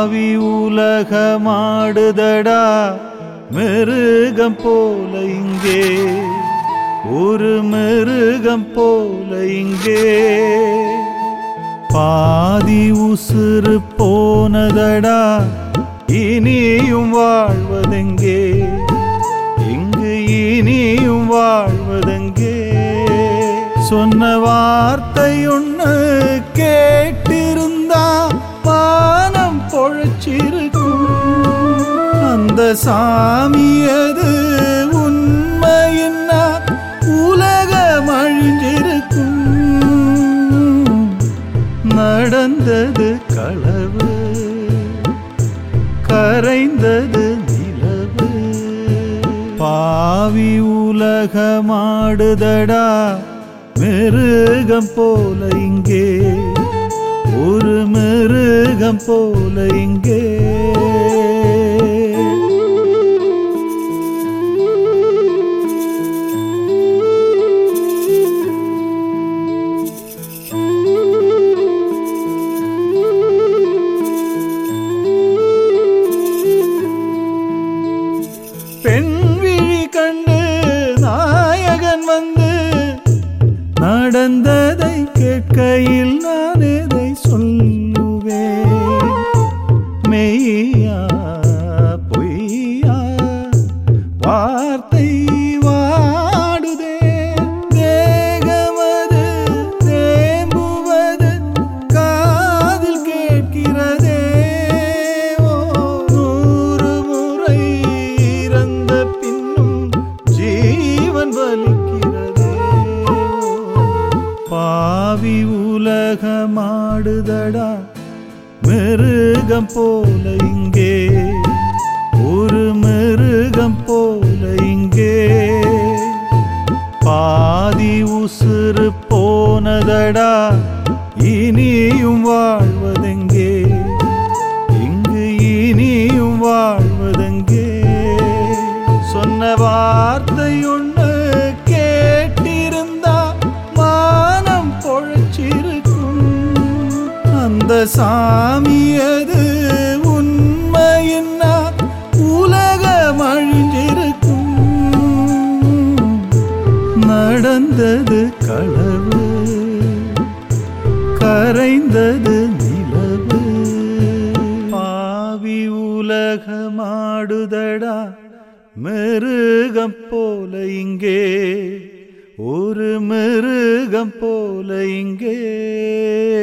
பாவி உலகமாடுதடா மிருகம் போல இங்கே ஒரு மிருகம் போல இங்கே பாதி உசுறு போனதடா இனியும் வாழ்வதெங்கே இங்கு இனியும் வாழ்வதெங்கே சொன்ன வார்த்தை ஒண்ணு கேட்டிருந்தா பானம் பொழைச்சிருக்கும் அந்த சாமி அது உண்மையின்னா உலகம் அழிஞ்சிருக்கும் நடந்தது களவு கரைந்தது நிலவு பாவி உலகமாடுதடா மிருகம் போல இங்கே ஒரு மிருகம் போல இங்கே பெண் விழி கண்டு நாயகன் வந்து நடந்ததை கேட்கையில் நான் எதை சொல்லுவேன் மெய்யா பொய்யா வார்த்தை வாடுதே தேகமது தேம்புவது காதில் கேட்கிறதே ஓ, நூறு முறை இறந்த பின்னும் ஜீவன் வலிக்கிறதே ஓ, பாவி உலகமாடுதடா மிருகம் போல இங்கே ஒரு மிருகம் போல இங்கே பாதி உசுறு போனதடா இனியும் வாழ்வதெங்கே இங்கு இனியும் வாழ்வதெங்கே சொன்ன வார்த்தை ஒண்ணு கேட்டிருந்தா மானம் பொழைச்சிருக்கும் அந்த சாமி அது உண்மையின்னா உலகம் அழிஞ்சிருக்கும் நடந்தது களவு கரைந்தது நிலவு பாவி உலகமாடுதடா மிருகம் போல இங்கே ஒரு மிருகம் போல இங்கே